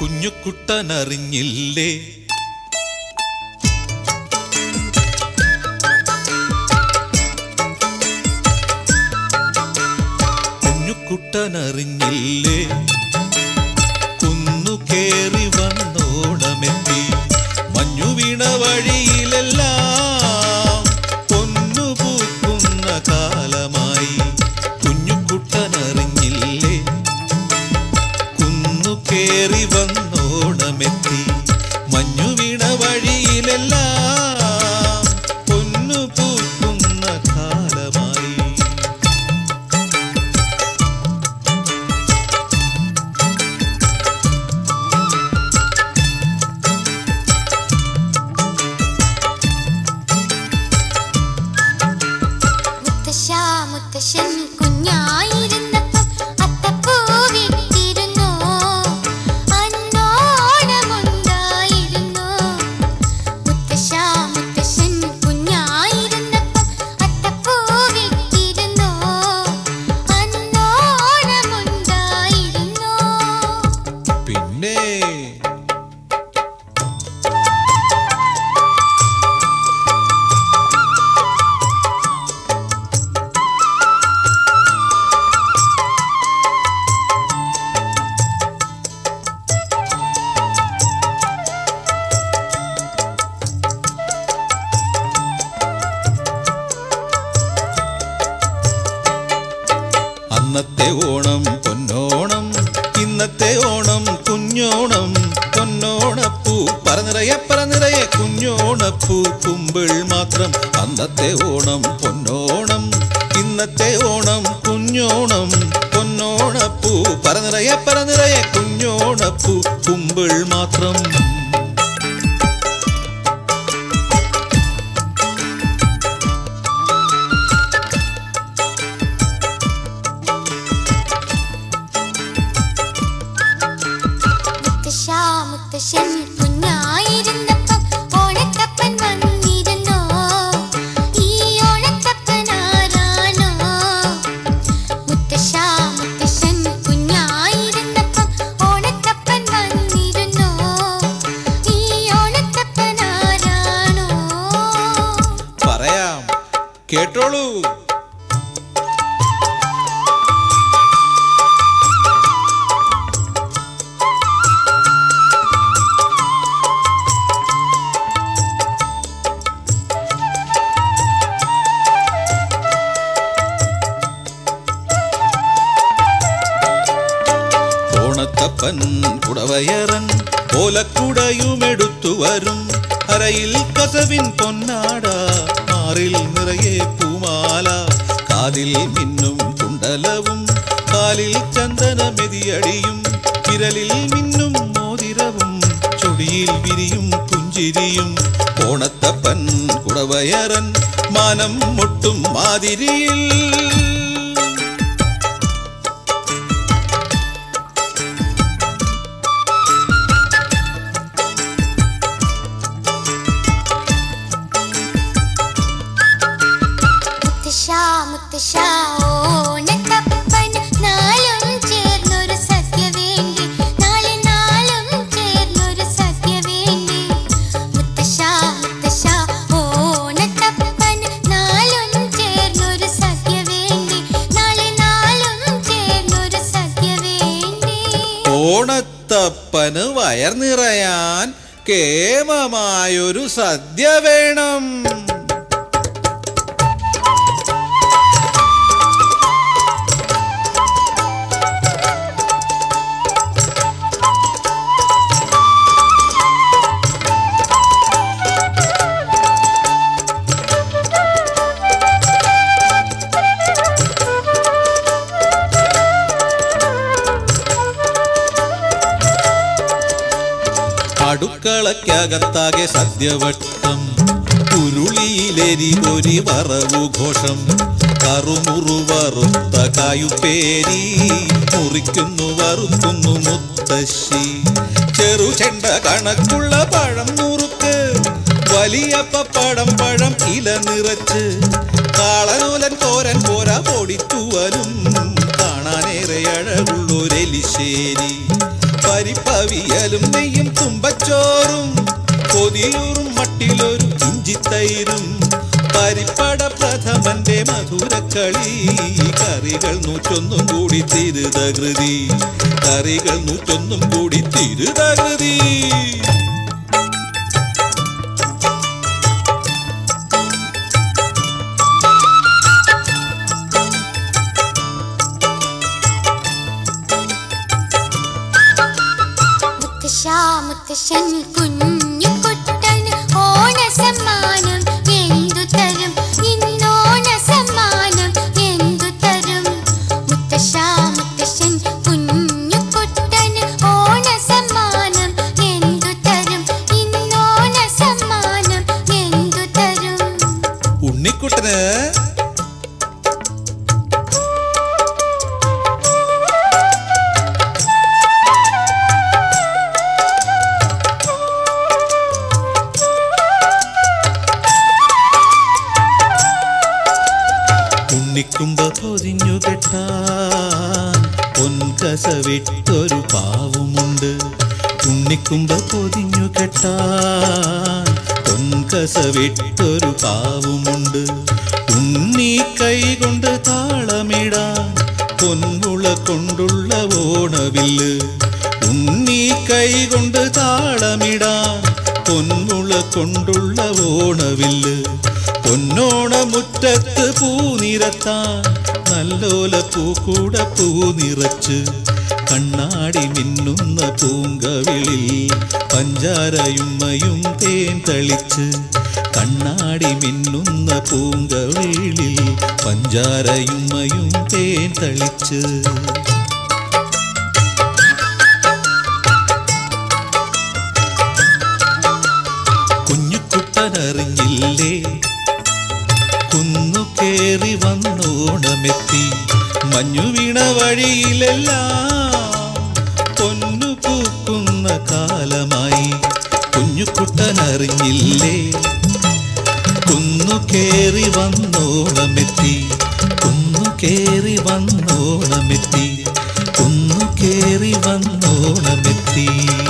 കുഞ്ഞുകുട്ടനറിഞ്ഞില്ലേ കുഞ്ഞുകുട്ടനറിഞ്ഞില്ലേ കുന്നു കേറി വന്നോണമെത്തി മഞ്ഞു വീണ വഴിയിലെല്ലാം പൊന്നു പൂക്കുന്ന കാലമായി കുഞ്ഞുകുട്ടനറിഞ്ഞില്ലേ കുന്നു കേറി വന്നോണമെത്തി മഞ്ഞു വീണ വഴിയിലെല്ലാം പൊന്നു പൂക്കുന്ന കാലമായി മുത്തശ്ശ മുത്തശ്ശൻ കുഞ്ഞായിരുന്നപ്പം അത്തപ്പൂവിട്ടിരുന്നു അന്നോണമുണ്ടായിരുന്നു മുത്തശ്ശ മുത്തശ്ശൻ കുഞ്ഞായിരുന്നപ്പം അത്തപ്പൂവിട്ടിരുന്നു അന്നോണമുണ്ടായിരുന്നു പിന്നെ അന്നത്തെ ഓണം പൊന്നോണം ഇന്നത്തെ ഓണം കുഞ്ഞോണം പൊന്നോണപ്പൂ പറനിറയെ പറനിറയെ കുഞ്ഞോണപ്പൂ കുമ്പിൾ മാത്രം അന്നത്തെ ഓണം പൊന്നോണം ഇന്നത്തെ ഓണം കുഞ്ഞോണം പൊന്നോണപ്പൂ പറനിറയെ പറനിറയെ കുഞ്ഞോണപ്പൂ കുമ്പിൾ മാത്രം മുത്തശ്ശ മുത്തശ്ശൻ കുഞ്ഞായിരുന്നപ്പം ഓണത്തപ്പൻ വന്നിരുന്നോ ഈ ഓണത്തപ്പൻ ആരാണോ മുത്തശ്ശ മുത്തശ്ശൻ കുഞ്ഞായിരുന്നപ്പം ഓണത്തപ്പൻ വന്നിരുന്നോ ഈ ഓണത്തപ്പൻ ആരാണോ പറയാം കേട്ടോളൂ ഓണത്തപ്പൻ കുടവയറൻ ഓലക്കുടയുമെടുത്തു വരും അരയിൽ കസവിൻ പൊന്നാട മാറിൽ നിറയെ പൂമാല കാതിൽ മിന്നും കുണ്ടലവും കാലിൽ ചന്ദനമെതിയടിയും വിരലിൽ മിന്നും മോതിരവും ചൊടിയിൽ വിരിയും പുഞ്ചിരിയും ഓണത്തപ്പൻ കുടവയറൻ മാനം മുട്ടും മാതിരിയിൽ മുത്തശ്ശ മുത്തശ്ശ ഓണത്തപ്പന് നാലും ചേർന്നൊരു സദ്യ വേണ്ടി നാളെ നാലും ചേർന്നൊരു സദ്യ വേണ്ടി മുത്തശ്ശ മുത്തശ്ശ ഓണത്തപ്പന് നാലും ചേർന്നൊരു സദ്യ വേണ്ടി നാളെ നാലും ചേർന്നൊരു സദ്യ വേണ്ടി ഓണത്തപ്പന് വയർ നിറയാൻ കേമമായൊരു സദ്യ വേണം അടുക്കളയ്ക്കകത്താകെ സദ്യവട്ടം ഉരുളിയിലെരി പൊരി വറവു ഘോഷം കറുമുറു വറുത്ത കായുപ്പേരി മുറിക്കുന്നു വറുക്കുന്നു മുത്തശ്ശി ചെറുചെണ്ട കണക്കുള്ള പഴം നുറുക്ക് വലിയ പപ്പടം പഴം ഇല നിറച്ച് കാളനൂലൻ തോരൻ പോരാ പൊടിത്തുവലും കാണാനേറെ അഴകുള്ളൊരെലിശ്ശേരി പരിപ്പവിയലും നെയ്യും തുമ്പച്ചോറും കൊതിയൂറും മട്ടിലൊരു ഇഞ്ചിത്തൈരും പരിപ്പട പ്രഥമന്റെ മധുരക്കളി കറികൾ നൂറ്റൊന്നും കൂടി തിരുതകൃതി കറികൾ നൂറ്റൊന്നും കൂടി തിരുതകൃതി മുത്തശ്ശാ മുത്തശ്ശൻ കുഞ്ഞു കുട്ടന് ഓണ സമ്മാനം എന്തു തരും ഇന്നോണ സമ്മാനം എന്തു തരും മുത്തശ്ശാ മുത്തശ്ശൻ കുഞ്ഞു കുട്ടന് ഓണ സമ്മാനം എന്തു തരും ഇന്നോണ സമ്മാനം എന്തു തരും ഉണ്ണിക്കുട്ടന് ഉണ്ണിക്കുമ്പ പൊതിഞ്ഞു കെട്ടാൻ പൊൻകസവിട്ടൊരു പാവുമുണ്ട് ഉണ്ണിക്കുമ്പ പൊതിഞ്ഞു കെട്ടാൻ പൊൻകസവിട്ടൊരു പാവുമുണ്ട് ഉണ്ണി കൈ കൊണ്ട് താളമിടാൻ പൊൻമുള കൊണ്ടുള്ള ഓണവില്ല് ഉണ്ണി കൈ കൊണ്ട് താളമിടാൻ പൊൻമുള കൊണ്ടുള്ള ഓണവില്ല് പൊന്നോണമുറ്റത്ത് പൂനിരത്താൻ നല്ലോല പൂക്കൂട പൂനിറച്ച് കണ്ണാടി മിന്നുന്ന പൂങ്കവിളിൽ പഞ്ചാരയുമ്മയും തേൻ തളിച്ച് കണ്ണാടി മിന്നുന്ന പൂങ്കവിളിൽ പഞ്ചാരയുമ്മയും തേൻ തളിച്ച് കുഞ്ഞുകുട്ടനറിഞ്ഞില്ലേ കുന്നു കേറി വന്നോണമെത്തി മഞ്ഞു വീണ വഴിയിലെല്ലാം പൊന്നു പൂക്കുന്ന കാലമായി കുഞ്ഞുകുട്ടനറിഞ്ഞില്ലേ കുന്നു കേറി വന്നോണമെത്തി കുന്നു കേറി വന്നോണമെത്തി കുന്നു കേറി വന്നോണമെത്തി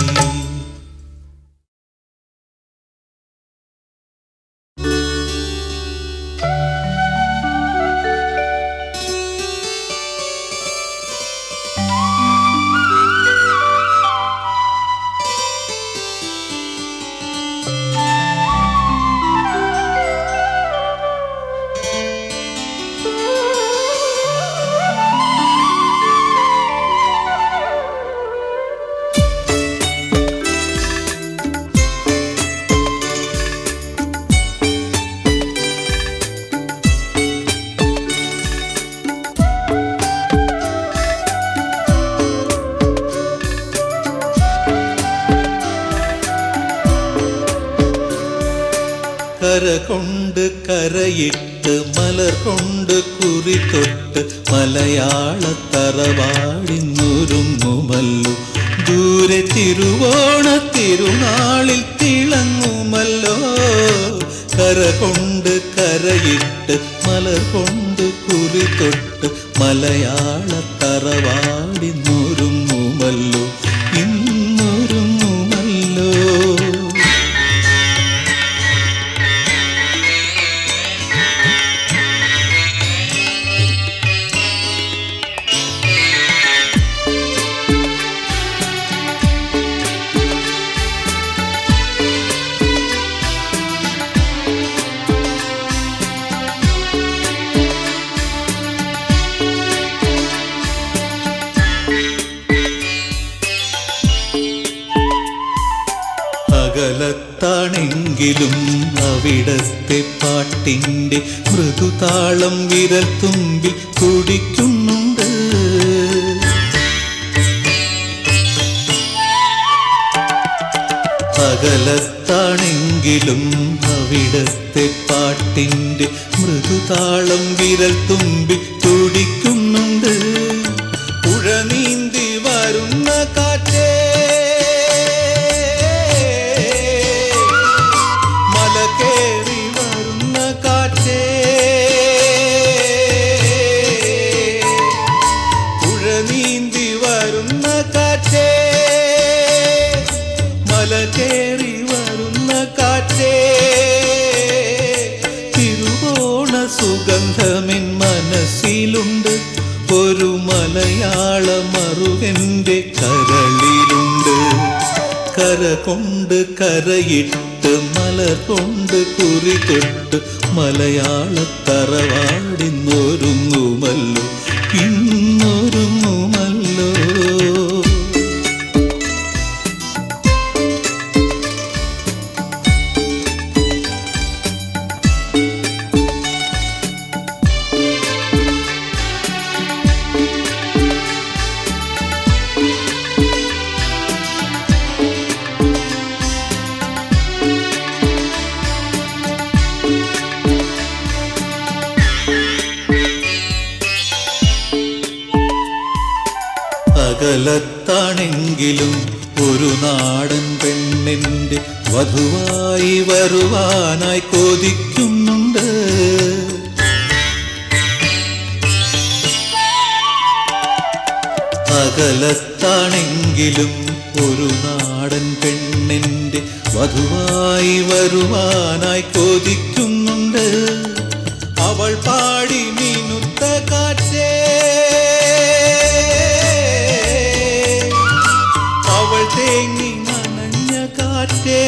കര കൊണ്ട് കരയിട്ട് മലർ കൊണ്ട് കുറി തൊട്ട് മലയാള തറവാടിന്നുരുങ്ങുമല്ലോ ദൂരെ തിരുവോണ തിരുനാളിൽ തിളങ്ങുമല്ലോ കര കൊണ്ട് കരയിട്ട് മലർ കൊണ്ട് കുറി തൊട്ട് മലയാള തറവാടിന്നുരുങ്ങുമല്ലോ ഇന്നൊരുങ്ങുമല്ലോ അകലത്താണെങ്കിലും അവിടത്തെ പാട്ടിൻ്റെ മൃദുതാളം വിരൽ തുമ്പിൽ കുടിക്കുന്നുണ്ട് അകലത്താണെങ്കിലും അവിടത്തെ പാട്ടിൻ്റെ മൃദുതാളം വിരൽ തുമ്പിൽ തുടിക്കുന്നുണ്ട് പുഴ നീന്തി വരുന്ന കാറ്റേ മല കേറി വരുന്ന കാറ്റേ പുഴ നീന്തി വരുന്ന കാറ്റേ കേറി വരുന്ന കാറ്റേ തിരുവോണ സുഗന്ധമിൻ മനസ്സിലുണ്ട് ഒരു മലയാള മറുകന്റെ കരളിലുണ്ട് കര കൊണ്ട് കരയിട്ട് മലർ കൊണ്ട് കുറി തൊട്ട് മലയാള തറവാടിന്നൊരുങ്ങുമല്ലോ ഇന്നൊരുങ്ങുമല്ലോ അകലത്താണെങ്കിലും ഒരു നാടൻ പെണ്ണിന്റെ വധുവായി വരുവാനായി കൊതിക്കുന്നുണ്ട് അകലത്താണെങ്കിലും ഒരു നാടൻ പെണ്ണിന്റെ വധുവായി വരുവാനായി കൊതിക്കുന്നുണ്ട് അവൾ പാടി മിനുത്ത കാറ്റേ അവൾ തേങ്ങി നനഞ്ഞ കാറ്റേ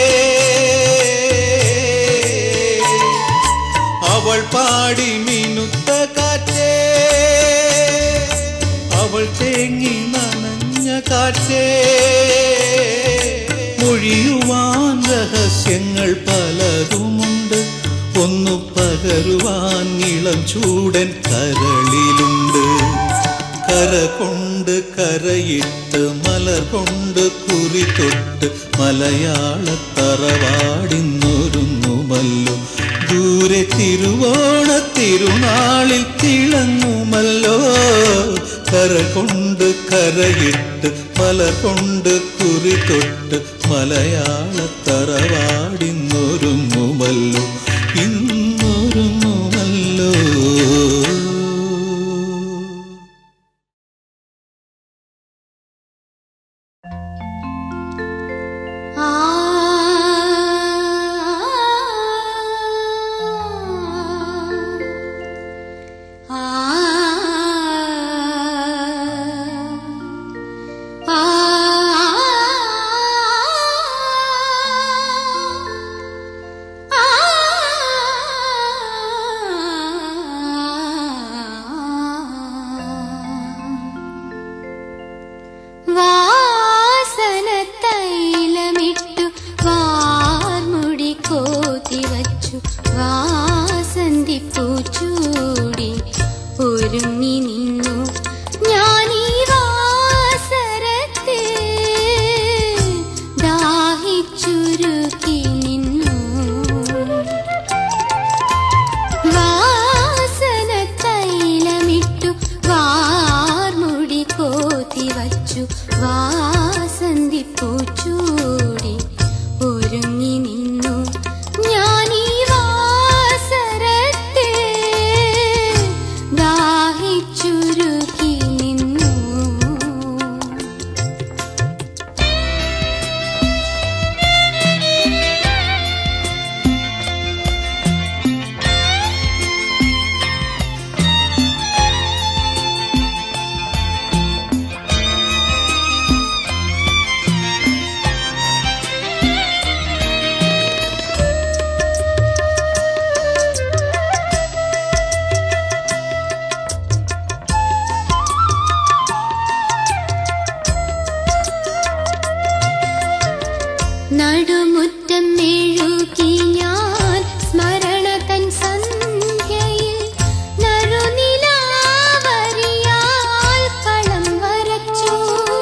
അവൾ പാടി മിനുത്ത കാറ്റേ അവൾ തേങ്ങി നനഞ്ഞ കാറ്റേ മൊഴിയുവാൻ രഹസ്യങ്ങൾ പലതുമുണ്ട് ഒന്നു പകരുവാൻ ഇളം ചൂടൻ കരളിലുണ്ട് കര കൊണ്ട് കരയിട്ട് മലർ കൊണ്ട് കുറി തൊട്ട് മലയാള തറവാടിന്നൊരുങ്ങുമല്ലോ ദൂരെ തിരുവോണ തിരുനാളിൽ തിളങ്ങുമല്ലോ കര കൊണ്ട് കരയിട്ട് മലർ കൊണ്ട് കുറി തൊട്ട് മലയാള തറവാടിന്നൊരുങ്ങുമല്ലോ ഇന്നൊരുങ്ങുമല്ലോ ആ ആ ആ വാസന തൈലമിട്ടു വാർമുടി കോതി വച്ചു വാസന്തി പൂച്ചൂടി ഒരുങ്ങി നിന്നു ഞാനീ വാസരത്തെ ദാഹിച്ചുരുക്കി നിന്നു വാസന തൈലമിട്ടു വാർമുടി കോതി വച്ചു വാസന്തി പൂച്ചൂടി ഒരുങ്ങി നിന്നു ഞാനീ വാസരത്തെ ദാഹിച്ചുരുക്കി നിന്നു നടുമുറ്റം മെഴുകി ഞാൻ സ്മരണ തൻ സന്ധ്യയിൽ നറുനിലാവരിയാൽ കളം വരച്ചു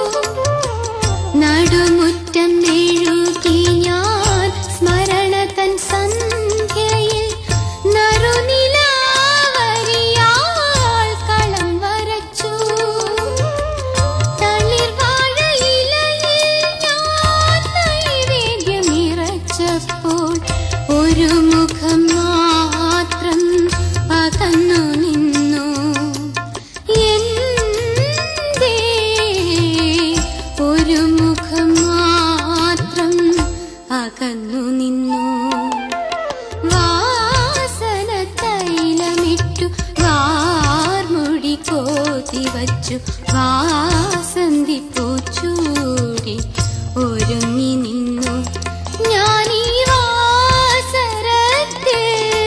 നടുമുറ്റം മെഴുകി ഞാൻ സ്മരണ തൻ സന്ധ്യയിൽ നറുനിലാവരിയാൽ കളം വരച്ചു തളിർവാഴയിലയിൽ ഞാൻ നൈവേദ്യമിറച്ചപ്പോൾ ഒരു മുഖം മാത്രം അകന്നു നിന്നു എന്തേ ഒരു മുഖം മാത്രം അകന്നു നിന്നു വാസന തൈലമിട്ടു വാർമുടി കോതി വച്ചു വാസന്തി പൂച്ചൂടി ഒരുങ്ങി നിന്നു ഞാനീ വാസരത്തെ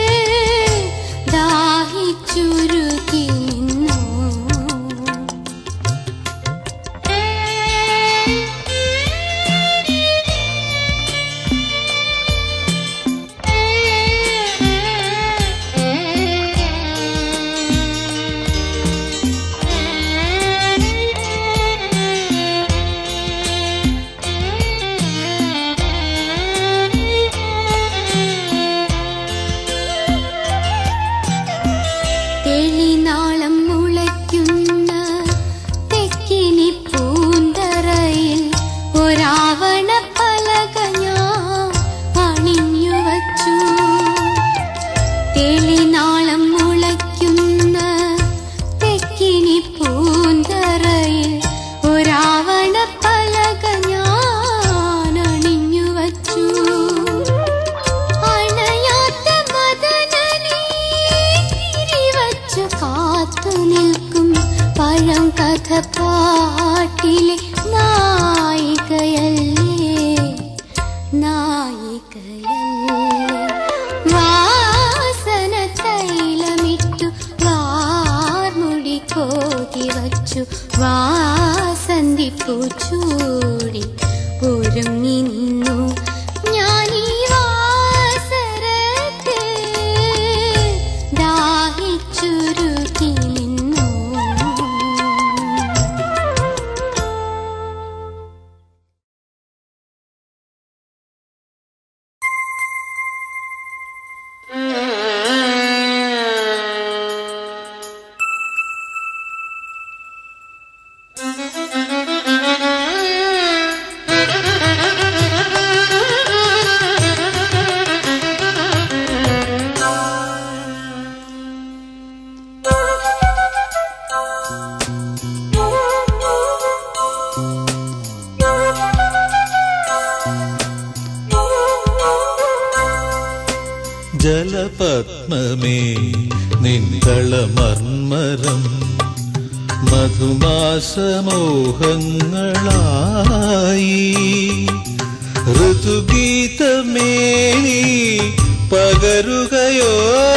ദാഹിച്ചുരുകി നിന്നു തെളിനാളം മുളയ്ക്കുന്ന തെക്കിനി പൂന്തറയിൽ ഒരാവണ പലക ഞാൻ അണിഞ്ഞു വച്ചു തെളിനാളം മുളയ്ക്കുന്ന തെക്കിനി പൂന്തറയിൽ ഒരാവണ പലക ഞാൻ അണിഞ്ഞു വച്ചു അണയാത്ത മദനനെ തിരിവച്ചു കാത്തു നിൽക്കും പഴം കഥ പാട്ടിലെ നായികയല്ലേ നായികയല്ലേ വാസന തൈലമിട്ടു വാർമുടി കോതി വച്ചു വാസന്തി പൂച്ചൂടി ഒരുങ്ങി നിന്നു ഞാനീ വാസരത്തെ ദാഹിച്ചുരുകി നിന്നു ജലപത്മമേ നിന്തളമർമരം മധുമാസമോഹങ്ങളായി ഋതുഗീതമേ നീ പകരുകയോ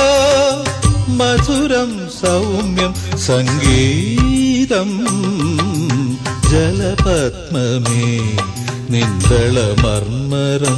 മധുരം സൗമ്യം സംഗീതം ജലപത്മമേ നിന്തളമർമരം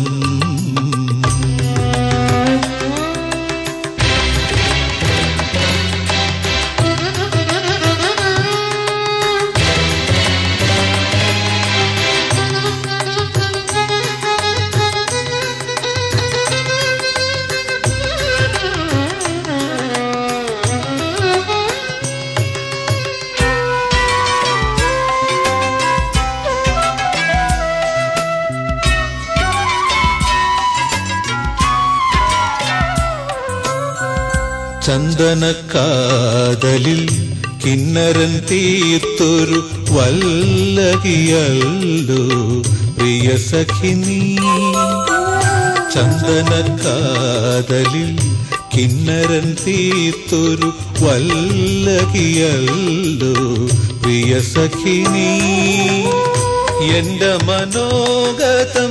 ചന്ദനക്കാതലിൽ കിന്നരൻ തീർത്തൊരു വല്ലകിയല്ലോ പ്രിയ സഖിനീ ചന്ദനക്കാതലിൽ കിന്നരൻ തീർത്തൊരു വല്ലകിയല്ലോ പ്രിയ സഖിനീ എന്റെ മനോഗതം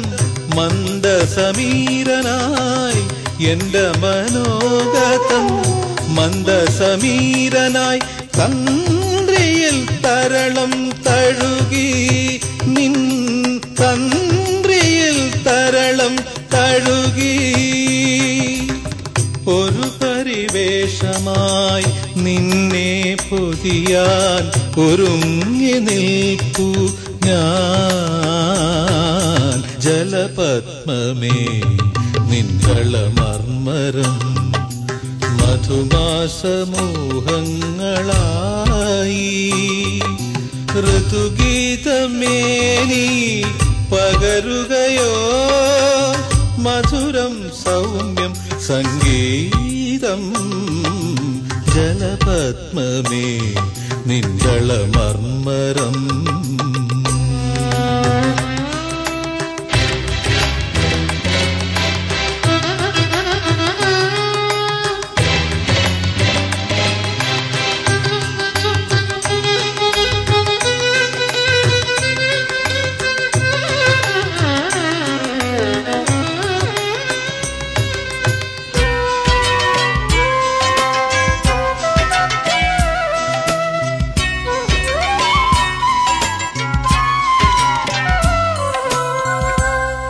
മന്ദസമീരനായി എന്റെ മനോഗതം മന്ദസമീരനായി തന്ത്രിയിൽ തരളം തഴുകി നിൻ തന്ത്രിയിൽ തരളം തഴുകി ഒരു പരിവേഷമായി നിന്നെ പൊതിയാൻ ഒരുങ്ങി നിൽക്കൂ ഞാൻ ജലപത്മമേ നിൻകളമർമരം മധുമാസമോഹങ്ങളായി ഋതുഗീതമേ നീ പകരുകയോ മധുരം സൗമ്യം സംഗീതം ജലപത്മമേ നിൻകളമർമരം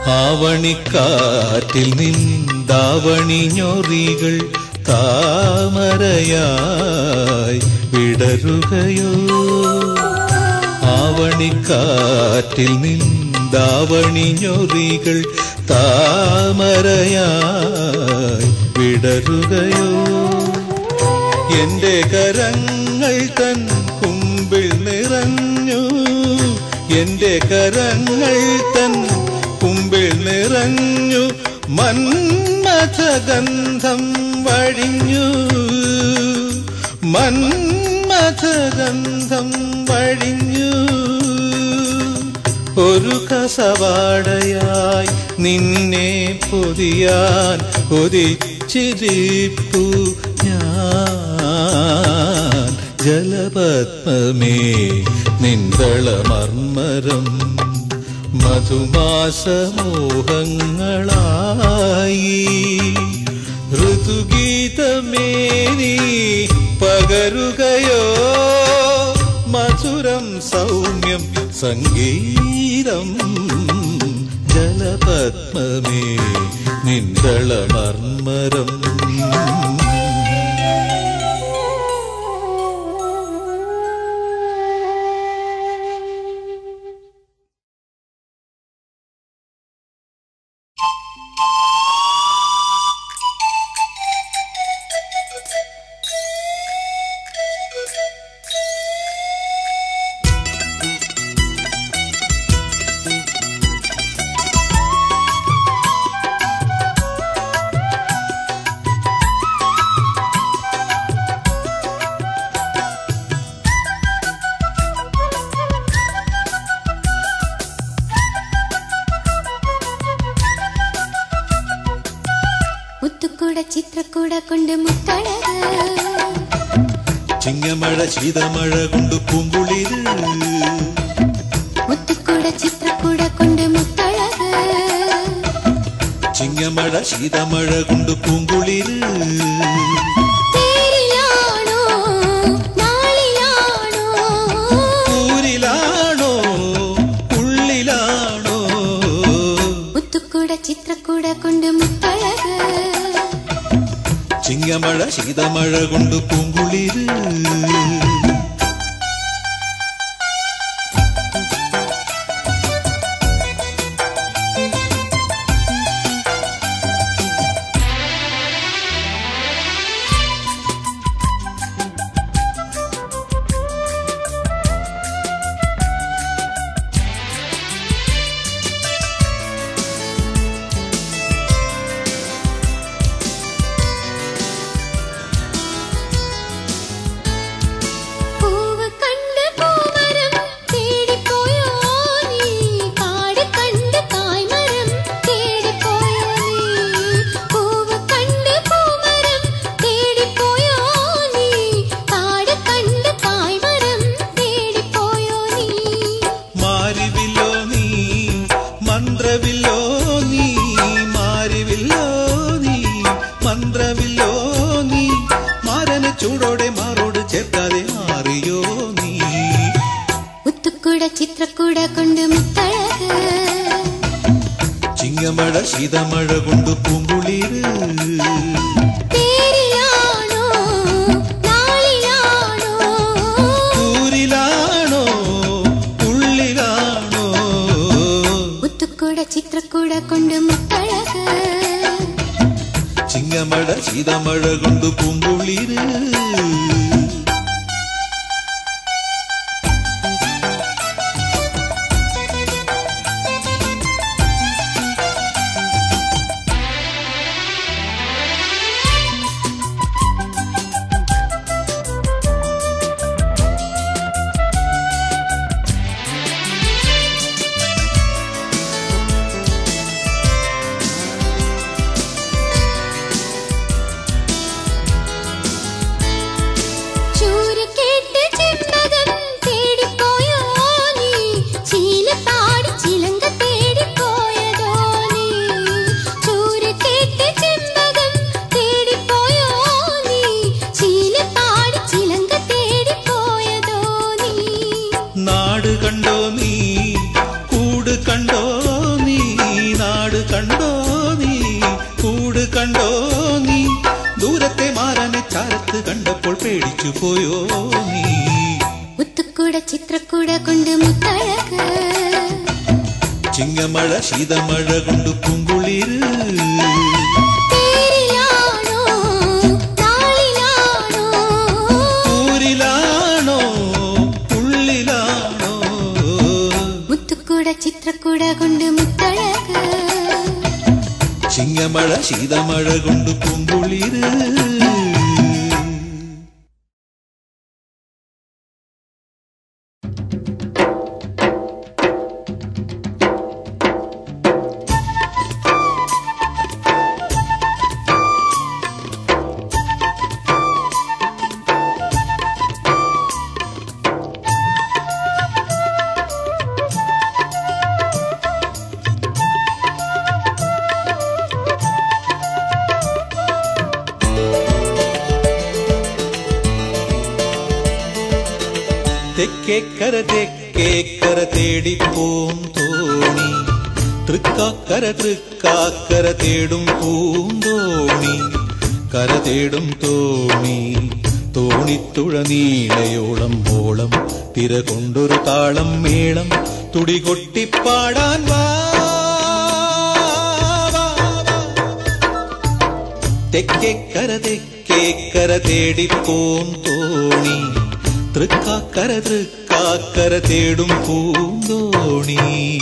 ആവണിക്കാറ്റിൽ നിന്താവണി ഞൊറികൾ താമരയായി വിടരുകയോ ആവണിക്കാറ്റിൽ നിന്താവണി ഞൊറികൾ താമരയായി വിടരുകയോ എന്റെ കരങ്ങൾ തൻ കുമ്പിൾ നിറഞ്ഞു എന്റെ കരങ്ങൾ തൻ കുമ്പിൾ നിറഞ്ഞു മന്മഥഗന്ധം വഴിഞ്ഞു മന്മഥഗന്ധം വഴിഞ്ഞു ഒരു കസവാടയായി നിന്നെ പൊതിയാൻ കൊതിച്ചിരിപ്പു ഞാൻ ജലപത്മമേ നിന്തളമർമരം മധുമാസമോഹങ്ങളായി ഋതുഗീതമേ നീ പകരുകയോ മധുരം സൗമ്യം സംഗീതം ജലപത്മമേ നിന്തളമർമരം മുത്തുക്കൂട ചിത്രക്കൂട കൊണ്ട് മുത്തഴക് ചിങ്ങമഴ ശീതമഴ കൊണ്ട് പൂങ്കുളിര് മുത്തുക്കൂട ചിത്രക്കൂട കൊണ്ട് മുത്തഴക് ചിങ്ങമഴ ശീതമഴ കൊണ്ട് പൂങ്കുളിര് തേരിലാണോ നാളിലാണോ ഊരിലാണോ ഉള്ളിലാണോ മുത്തുക്കൂട ചിത്രക്കൂട കൊണ്ട് മുത്തഴക് ചിങ്ങമഴ ശീതമഴ കൊണ്ട് പൂങ്കുളിര് പൂവ് കണ്ട് പൂമരം തേടിപ്പോയോ നീ കാട് കണ്ട് കായ്മരം തേടിപ്പോയോ നീ പൂവ് കണ്ട് പൂമരം തേടിപ്പോയോ നീ കാട് കണ്ട് കായ്മരം തേടിപ്പോയോ നീ മാരിവില്ലോ നീ മന്ത്രവില്ലോ നീ മാരിവില്ലോ നീ മന്ത്രവില്ലോ നീ മാരന് ചൂടോടെ മാറോട് ചേർക്കാതെ മാറിയോ നീ മുത്തുക്കുട ചിത്രക്കുട കൊണ്ട് മുത്തഴക് ചിങ്ങമഴ ശീതമഴ കൊണ്ട് പൂങ്കുളിര് തേരിലാണോ നാളിലാണോ ഊരിലാണോ ഉള്ളിലാണോ മുത്തുക്കുട ചിത്രക്കുട കൊണ്ട് മുത്തഴക് ചിങ്ങമഴ ശീതമഴ കൊണ്ട് പൂങ്കുളിര് തിരിച്ചുപോയോ നീ മുത്തുക്കൂട ചിത്രക്കൂട കൊണ്ട് മുത്തഴക് ചിങ്ങമഴ ശീതമഴ കൊണ്ട് പൂങ്കുളിര് പേരിലാണോ നാളിലാണോ ഊരിലാണോ ഉള്ളിലാണോ മുത്തുക്കൂട ചിത്രക്കൂട കൊണ്ട് മുത്തഴക് ചിങ്ങമഴ ശീതമഴ കൊണ്ട് പൂങ്കുളിര് തെക്കേക്കര തെക്കേക്കര തേടിപ്പോം തോണി തൃക്കാക്കര തൃക്കാക്കര തേടും പൂന്തോണി കര തേടും തോണി തോണിത്തുഴ നീളയോളം ഓളം തിര കൊണ്ടൊരു താളം മേളം തുടികൊട്ടിപ്പാടാൻ വാ വാ, വാ. തെക്കേക്കര തെക്കേക്കര തേടിപ്പോം തോണി തൃക്കാക്കര തൃക്കാക്കര തേടും പൂന്തോണി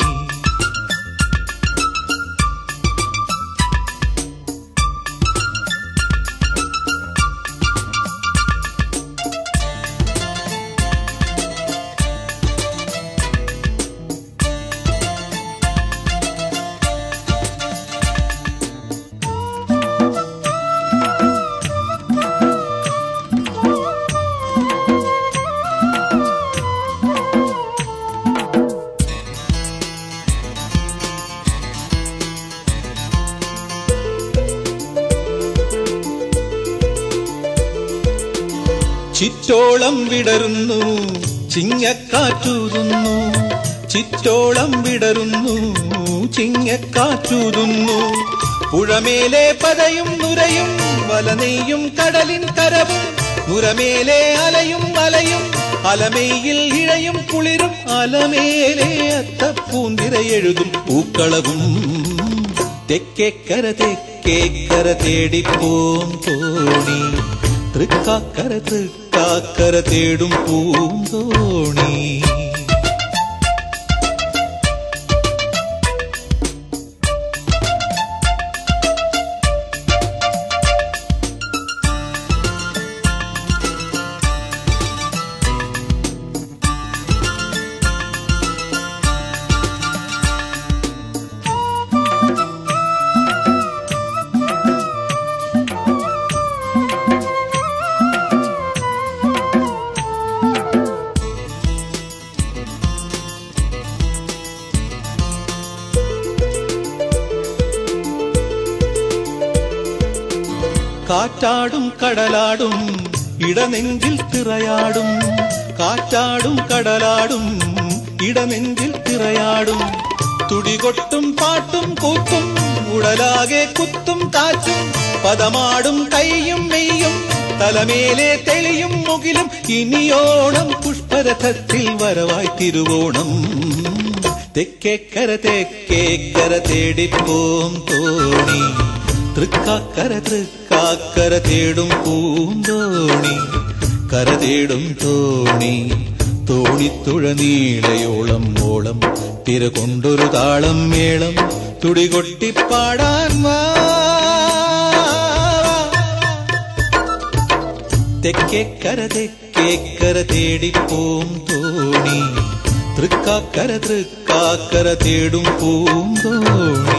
ചിറ്റോളം വിടരുന്നു ചിങ്ങക്കാറ്റൂതുന്നു ചിറ്റോളം വിടരുന്നു ചിങ്ങക്കാറ്റൂതുന്നു പുഴമേലെ പതയും നുരയും വലനെയ്യും കടലിൻ കരവും നുരമേലെ അലയും അലയും അലമേയിൽ ഇഴയും കുളിരും അലമേലെ അത്തപ്പൂന്തിര എഴുതും പൂക്കളവും തെക്കേക്കര തെക്കേക്കര തേടിപ്പോം തോണി തൃക്കാക്കര തൃക്കാക്കര തേടും പൂന്തോണി കാറ്റാടും കടലാടും ഇടനെഞ്ചിൽ തിറയാടും കാറ്റാടും കടലാടും ഇടനെഞ്ചിൽ തിറയാടും തുടികൊട്ടും പാട്ടും കൂത്തും ഉടലാകെ കുത്തും കാറ്റും പദമാടും കൈയും മെയ്യും തലമേലെ തെളിയും മുകിലും ഇനിയോണം പുഷ്പരഥത്തിൽ വരവായി തിരുവോണം തെക്കേക്കര തെക്കേക്കര തേടിപ്പോം തോണി തൃക്കാക്കര തൃക്കാക്കര തേടും പൂന്തോണി കര തേടും തോണി തോണിത്തുഴ നീളയോളം ഓളം തിര കൊണ്ടൊരു താളം മേളം തുടികൊട്ടിപ്പാടാൻ വാ തെക്കേക്കര തെക്കേക്കര തേടിപ്പോം തോണി തൃക്കാക്കര തൃക്കാക്കര തേടും പൂന്തോണി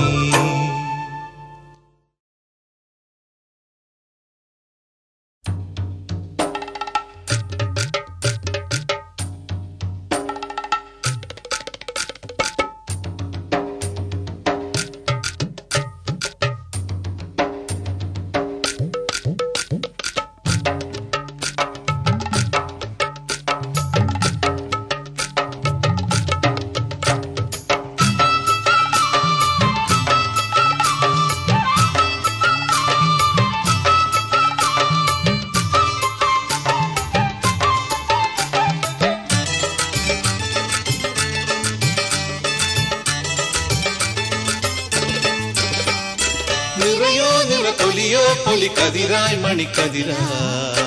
നിറയോ നിറ പൊലിയോ പൊലി കതിരായി മണിക്കതിരായി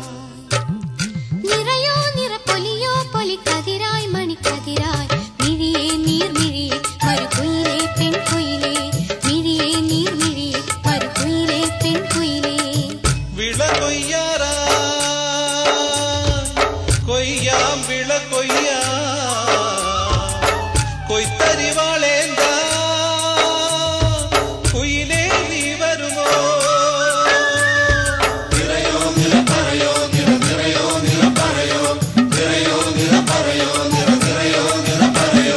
നിറയോ നിറപ്പൊലിയോ പൊലിക്കതിരായി മണിക്കതിരായി മിഴിയേ നീർമിഴിയേ മറുകുയിലേ പെൺകുയിലേ മിഴിയേ നീർമിഴിയേ മറുകുയിലേ പെൺകുയിലേ വിള കൊയ്യാറാ കൊയ്യാം വിള കൊയ്യാ കൊയ്ത്തരിവാളേന്താ കുയിലേ നീ വരുമോ നിറയോ നിറ പറയോ നിറ നിറയോ നിറ പറയോ നിറയോ നിറ പറയോ നിറ നിറയോ നിറ പറയോ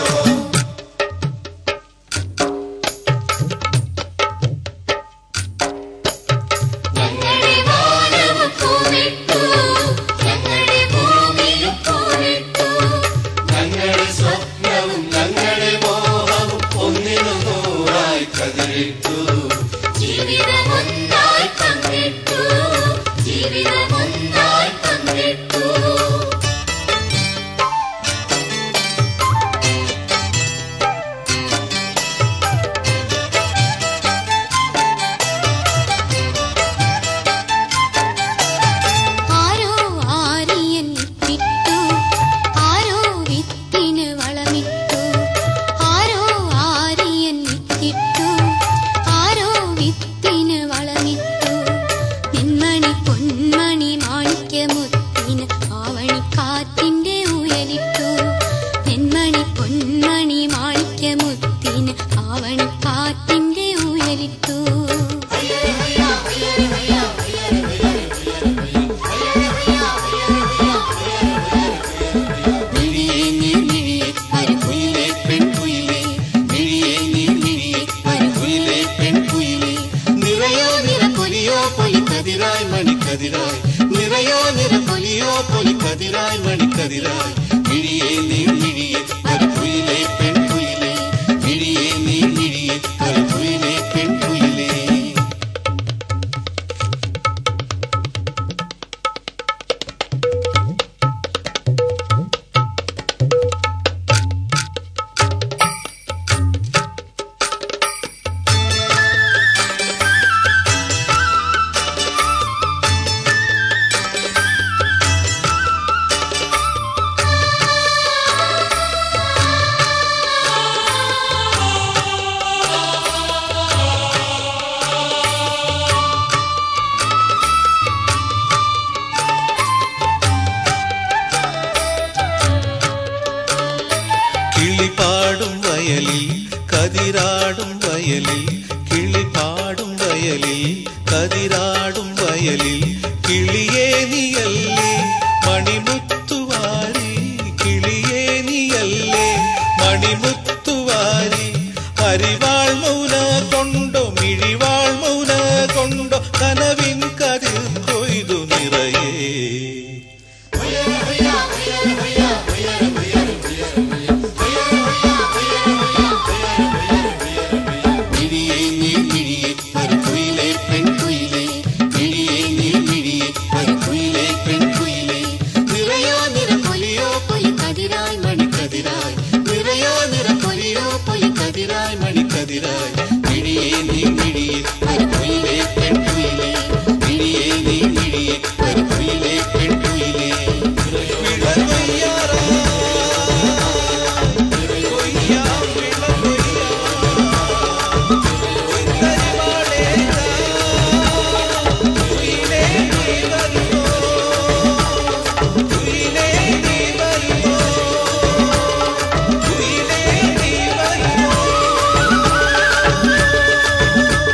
ഞങ്ങളുടെ വാനവും പൂവിട്ടു ഞങ്ങളുടെ ഭൂമിയും പൂവിട്ടു ഞങ്ങളുടെ സ്വപ്നവും ഞങ്ങളുടെ മോഹവും ഒന്നിനു നൂറായി കതിരിട്ടു ജീവിതമൊന്നായി പങ്കിട്ടു ജീവിതമൊന്നായി പങ്കിട്ടു ആരോ ആരിയൻ വിത്തിട്ടു ആരോ വിത്തിന് വളമിട്ടു ആരോ ആരിയൻ വിത്തിട്ടു ആരോ വിത്തിന് വളമിട്ടു നിന്മണി പൊന്മണി മാണിക്യമുത്തിന് ആവണിക്കാറ്റിന്റെ ഉയലിട്ടു നിന്മണി പൊന്മണി മാണിക്യമുത്തിന് ആവണിക്കാറ്റിന്റെ ഉയലിട്ടു മിഴിയേ നീർമിഴിയേ മരുകുയിലേ പെൺകുയിലേ മിഴിയേ നീർമിഴിയേ മരുകുയിലേ പെൺകുയിലേ നിറയോ നിറ പൊലിയോ പൊലി കതിരായി മണിക്കതിരായി നിറയോ നിറ പൊലിയോ പൊലി കതിരായി മണിക്കതിരായി മിഴിയേ നീർ മിഴിയേ മരക്കുയിലേ പെൺകുയിലേ മിഴിയേ നീർ മിഴിയേ മരക്കുയിലേ പെൺകുയിലേ കിളിപാടും വയലിൽ കതിരാടും വയലിൽ കിളിപാടും വയലിൽ കതിരാടും വയലിൽ കിളിയേ നീയല്ലേ മണിമുത്തുവാരി കിളിയേ നീയല്ലേ മണിമുത്തുവാരി അരിവാൾ മൗന കൊണ്ടോ മിഴിവാൾ മൗന കൊണ്ടോ കനവിൻ കതിർ കൊയ്തു നിറയേ മിഴിയേ നീർ മിഴിയേ മരക്കുയിലേ പെൺകുയിലേ മിഴിയേ നീർ മിഴിയേ മരക്കുയിലേ പെൺകുയിലേ നിറയോ നിറ പൊലിയോ പൊലി കതിരായി മണിക്കതിരായി നിറയോ നിറ പൊലിയോ പൊലി കതിരായി മണിക്കതിരായി മിഴിയേ നീർ മിഴിയേ മരക്കുയിലേ പെൺകുയിലേ മിഴിയേ നീർ മിഴിയേ മരക്കുയിലേ പെൺകുയിലേ വിളകൊയ്യാറാ കൊയ്യാ വിളകൊയ്യാ ും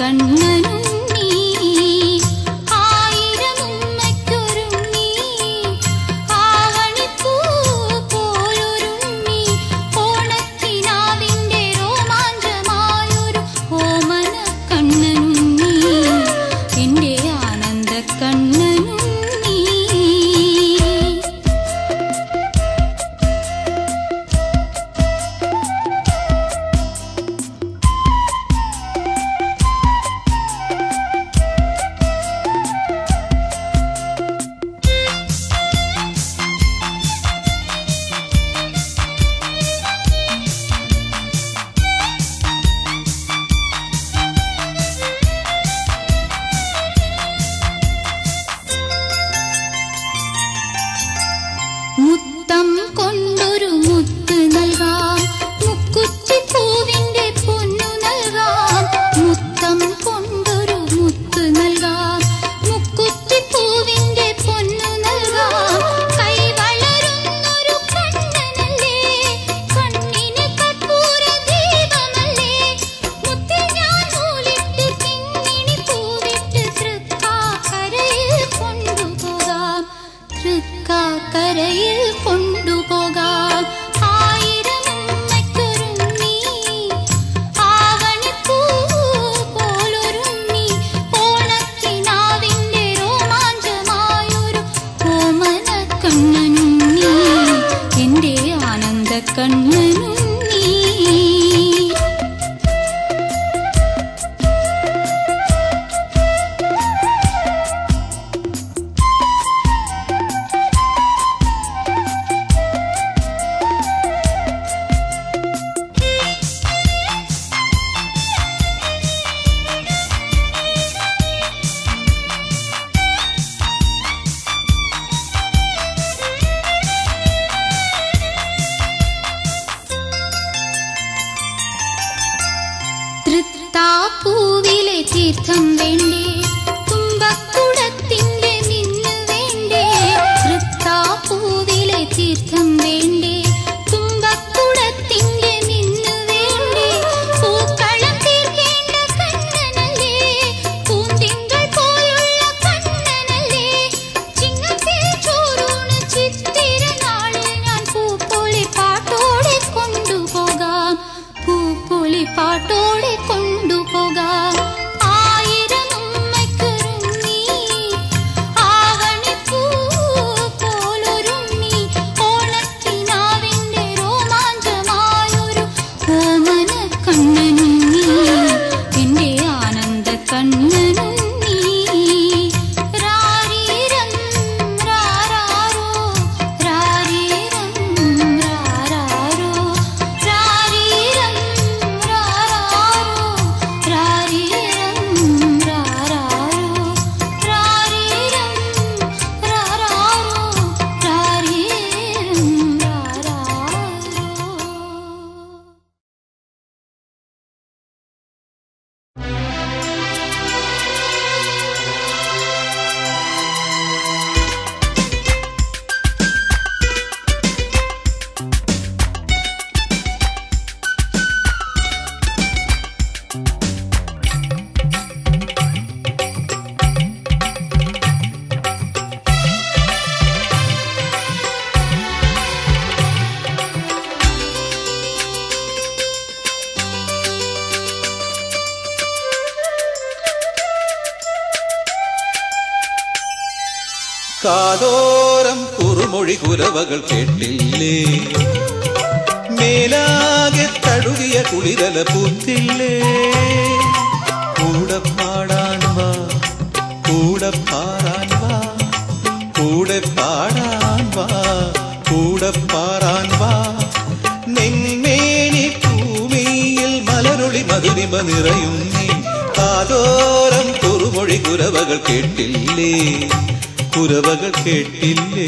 കണ്ണനുണ്ണി ആയിരമുമ്മയ്ക്കൊരുണ്ണി ആവണിപ്പൂ പോലൊരുണ്ണി ഓണക്കിനാവിന്റെ രോമാഞ്ചമായൊരു ഓമന കണ്ണനുണ്ണി എന്റെ ആനന്ദ കണ്ണനുണ്ണി മുത്തം കൊണ്ടൊരു മുത്ത് നൽകാം മുക്കുറ്റി പൂവിന്റെ പൊന്നു നൽകാം മുത്തം കൊണ്ടൊരു മുത്ത് നൽകാം മുക്കുറ്റി പൂവിന്റെ പൊന്നു നൽകാം കൈ വളരുന്നൊരു കണ്ണനല്ലേ കണ്ണിന് കർപ്പൂര ദീപമല്ലേ മുത്തിൽ ഞാൻ നൂലിട്ട് കിങ്ങിണി പൂവിട്ട് തൃക്കാക്കരയിൽ കൊണ്ടുപോകാം തൃക്കാക്കരയിൽ കൊണ്ടുപോകാം ആയിരമുമ്മയ്ക്കൊരുണ്ണി ആവണിപ്പൂ പോലൊരുണ്ണി ഓണക്കിനാവിന്റെ രോമാഞ്ചമായൊരു ഓമന കണ്ണനുണ്ണി എന്റെ ആനന്ദ കണ്ണനുണ്ണി തൃത്താപ്പൂവിലെ തീർത്ഥം വേണ്ടേ തുമ്പക്കുടത്തിന്റെ മിന്നു വേണ്ടേ തൃത്താപ്പൂവിലെ തീർത്ഥം വേണ്ടേ തുമ്പക്കുടത്തിന്റെ മിന്നു വേണ്ടേ പൂക്കളം തീർക്കേണ്ട കണ്ണനല്ലേ പൂന്തിങ്കൾ പോലുള്ള കണ്ണനല്ലേ ചിങ്ങത്തിൽ ചോറൂണ് ചിത്തിര നാളിൽ ഞാൻ പൂപ്പൊളി പാട്ടോടെ കൊണ്ടുപോകാം പൂപ്പൊളി പാട്ടോടെ കൊണ്ടുപോകാം ആയിരം ഉമ്മയ്ക്കൊരുണ്ണി ആവണിപ്പൂ പോലൊരുണ്ണി ഓണക്കിനാവിന്റെ രോമാഞ്ചമായൊരു ഓമന കണ്ണനുണ്ണി എന്റെ ആനന്ദ കണ്ണനുണ്ണി രാരീരം രാരാരോ രാരീരം രാരാരോ രാരീരം രാരാരോ രാരീരം രാരാരോ രാരീരം രാരാരോ രാരീരം രാരാരോ കാതോരം കുറുമൊഴി കുരവകൾ കേട്ടില്ലേ മേലാകെ തഴുകിയ കുളിരല പൂത്തില്ലേ കൂടെ പാടാൻ വാ കൂടെ പാറാൻ വാ കൂടെ പാടാൻ വാ കൂടെ പാറാൻ വാ നെന്മേനി ഭൂമിയിൽ മലരൊളി മധുരിമ നിറയും നീ കാതോരം കുറുമൊഴി കുരവകൾ കേട്ടില്ലേ കുരവകൾ കേട്ടില്ലേ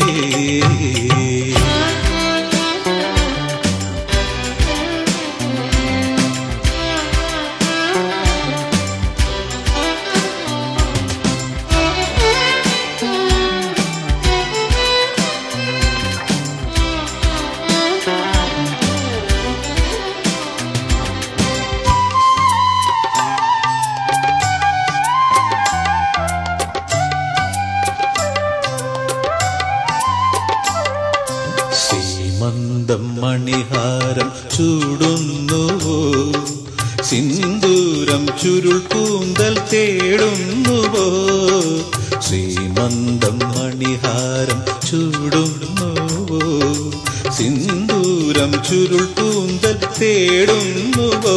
മണിഹാരം ചൂടുന്നുവോ സിന്ദൂരം ചുരുൾ കൂന്തൽ തേടുന്നുവോ ശ്രീമന്തം മണിഹാരം ചൂടുന്നുവോ സിന്ദൂരം ചുരുൾ കൂന്തൽ തേടുന്നുവോ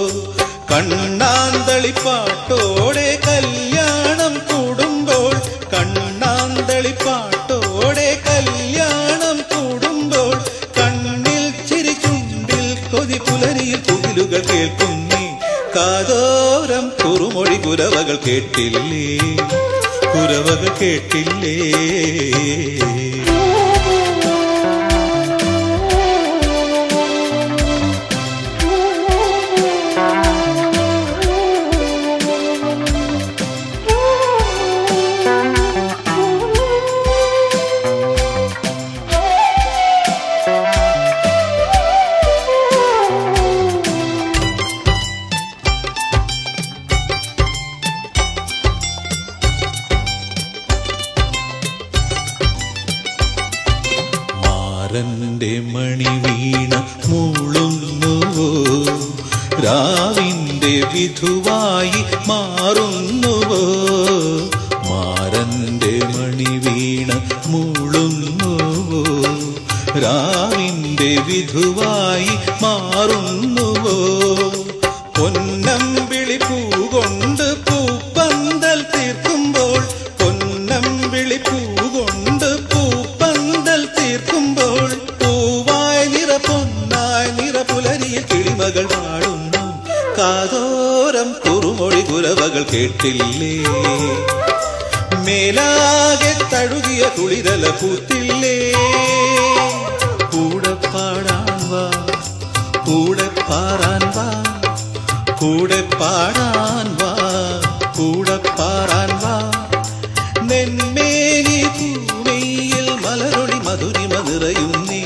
കണ്ണാന്തളിപ്പാട്ടോടെ കല്യാണം കൂടുമ്പോൾ കണ്ണാന്തളിപ്പാട്ടോടെ കല്യാണം കൂടുമ്പോൾ കണ്ണിൽ ചിരി ചുണ്ടിൽ കൊതി പുലരിയിൽ പുകിലുകൾ കേൾക്കുന്നേ കാതോരം കുറുമൊഴി കുരവകൾ കേട്ടില്ലേ കുരവകൾ കേട്ടില്ലേ മാരന്റെ മണി വീണ മൂളുന്നുവോ രാവിന്റെ വിധുവായി മാറുന്നുവോ മാരന്റെ മണി വീണ മൂളുന്നുവോ രാവിന്റെ വിധുവായി മാറുന്നുവോ പൊന്നം വിളിപ്പൂ കൊണ്ട് പൂപ്പന്തൽ തീർക്കുമ്പോൾ പൊന്നം വിളിപ്പൂ കൊണ്ട് പൂപ്പന്തൽ തീർക്കുമ്പോൾ പൂവായി നിറ പൊന്നായി നിറ പുലരിയിൽ കിളിമകൾ പാടുന്നു കാതോരം കുറുമൊഴി കുരവകൾ കേട്ടില്ലേ മേലാകെ തഴുകിയ കുളിരല പൂത്തില്ലേ കൂടെ പാടാൻ വാ കൂടെ പാറാൻ വാ കൂടെ പാടാൻ വാ കൂടെ പാറാൻ വാ നെന്മേനി ഭൂമിയിൽ മലരൊളി മധുരിമ നിറയുന്നേ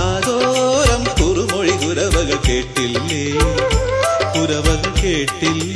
കാതോരം കുറുമൊഴി കുരവകൾ കേട്ടില്ലേ കുരവകൾ കേട്ടില്ലേ